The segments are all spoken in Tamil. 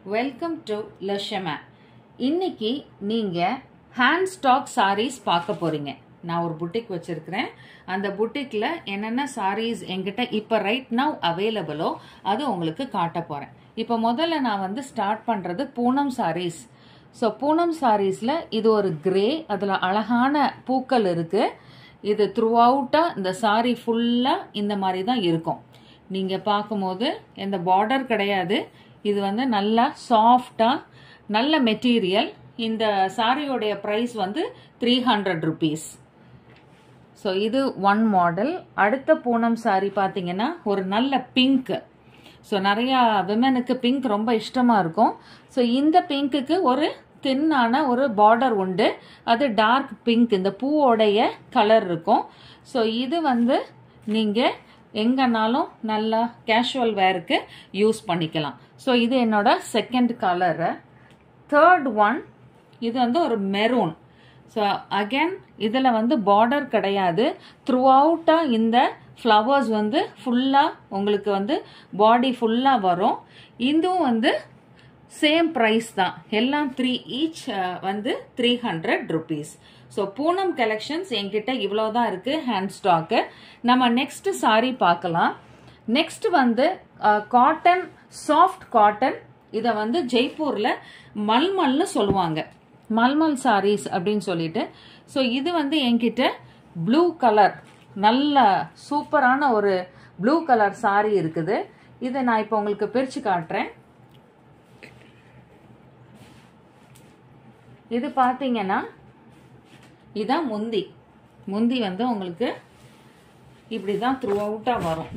வெல்கம் டு லஷமா இன்னைக்கு நீங்கள் ஹேண்ட் ஸ்டாக் sarees பார்க்க போறீங்க நான் ஒரு புட்டிக் வச்சிருக்கிறேன் அந்த புட்டிக்கில் என்னென்ன sarees என்கிட்ட இப்போ ரைட் நவ் அவைலபிளோ அது உங்களுக்கு காட்ட போகிறேன் இப்போ முதல்ல நான் வந்து ஸ்டார்ட் பண்ணுறது பூனம் sarees ஸோ பூனம் சாரீஸில் இது ஒரு கிரே அதில் அழகான பூக்கள் இருக்குது இது த்ரூ அவுட்டாக இந்த சாரீ ஃபுல்லாக இந்த மாதிரி தான் இருக்கும் நீங்கள் பார்க்கும்போது இந்த பார்டர் கிடையாது இது வந்து நல்லா சாஃப்டாக நல்ல மெட்டீரியல் இந்த சாரியோடைய ப்ரைஸ் வந்து த்ரீ ஹண்ட்ரட் ருபீஸ் ஸோ இது ஒன் மாடல் அடுத்த பூனம் சாரி பார்த்தீங்கன்னா ஒரு நல்ல பிங்க் ஸோ நிறையா விமனுக்கு பிங்க் ரொம்ப இஷ்டமாக இருக்கும் ஸோ இந்த பிங்க்குக்கு ஒரு தின்னான ஒரு பார்டர் உண்டு அது டார்க் பிங்க் இந்த பூவோடைய கலர் இருக்கும் ஸோ இது வந்து நீங்கள் எங்கேனாலும் நல்லா கேஷுவல் வேருக்கு யூஸ் பண்ணிக்கலாம் ஸோ இது என்னோட செகண்ட் கலரு தேர்ட் ஒன் இது வந்து ஒரு மெரூன் ஸோ அகேன் இதில் வந்து பார்டர் கிடையாது த்ரூ அவுட்டாக இந்த ஃப்ளவர்ஸ் வந்து ஃபுல்லாக உங்களுக்கு வந்து பாடி ஃபுல்லாக வரும் இதுவும் வந்து சேம் ப்ரைஸ் தான் எல்லாம் த்ரீ ஈச் வந்து three hundred rupees so Poonam collections என்கிட்ட இவ்வளோ தான் இருக்குது ஹேண்ட் ஸ்டாக்கு நம்ம நெக்ஸ்ட் சாரி பார்க்கலாம் நெக்ஸ்ட் வந்து காட்டன் சாஃப்ட் காட்டன் இதை வந்து ஜெய்ப்பூரில் மல்மல்னு சொல்லுவாங்க மல்மல் சாரீஸ் அப்படின்னு சொல்லிட்டு ஸோ இது வந்து என்கிட்ட ப்ளூ கலர் நல்ல சூப்பரான ஒரு ப்ளூ கலர் சாரி இருக்குது இதை நான் இப்போ உங்களுக்கு பிரித்து காட்டுறேன் இது பார்த்தீங்கன்னா இதான் முந்தி முந்தி வந்து உங்களுக்கு இப்படி தான் த்ரூ அவுட்டாக வரும்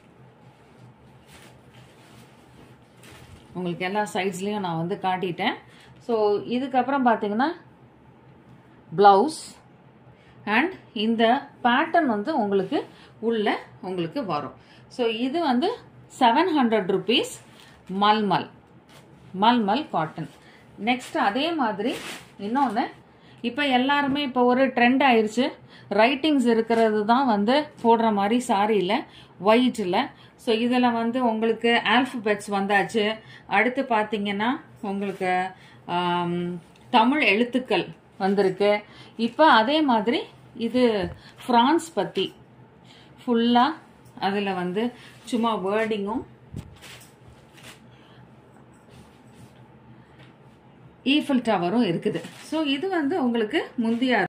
உங்களுக்கு எல்லா சைட்ஸ்லேயும் நான் வந்து காட்டிட்டேன் ஸோ இதுக்கப்புறம் பார்த்தீங்கன்னா ப்ளவுஸ் அண்ட் இந்த பேட்டர்ன் வந்து உங்களுக்கு உள்ள உங்களுக்கு வரும் ஸோ இது வந்து seven hundred rupees mulmul mulmul cotton next அதே மாதிரி இன்னொன்று இப்போ எல்லாருமே இப்போ ஒரு ட்ரெண்ட் ஆயிடுச்சு ரைட்டிங்ஸ் இருக்கிறது தான் வந்து போடுற மாதிரி சாரியில் ஒயிட்டில் ஸோ இதில் வந்து உங்களுக்கு ஆல்ஃபபெட்ஸ் வந்தாச்சு அடுத்து பார்த்தீங்கன்னா உங்களுக்கு தமிழ் எழுத்துக்கள் வந்திருக்கு இப்போ அதே மாதிரி இது ஃப்ரான்ஸ் பற்றி ஃபுல்லாக அதில் வந்து சும்மா வேர்டிங்கும் ஈஃபில் டவரும் இருக்குது ஸோ இது வந்து உங்களுக்கு முந்தைய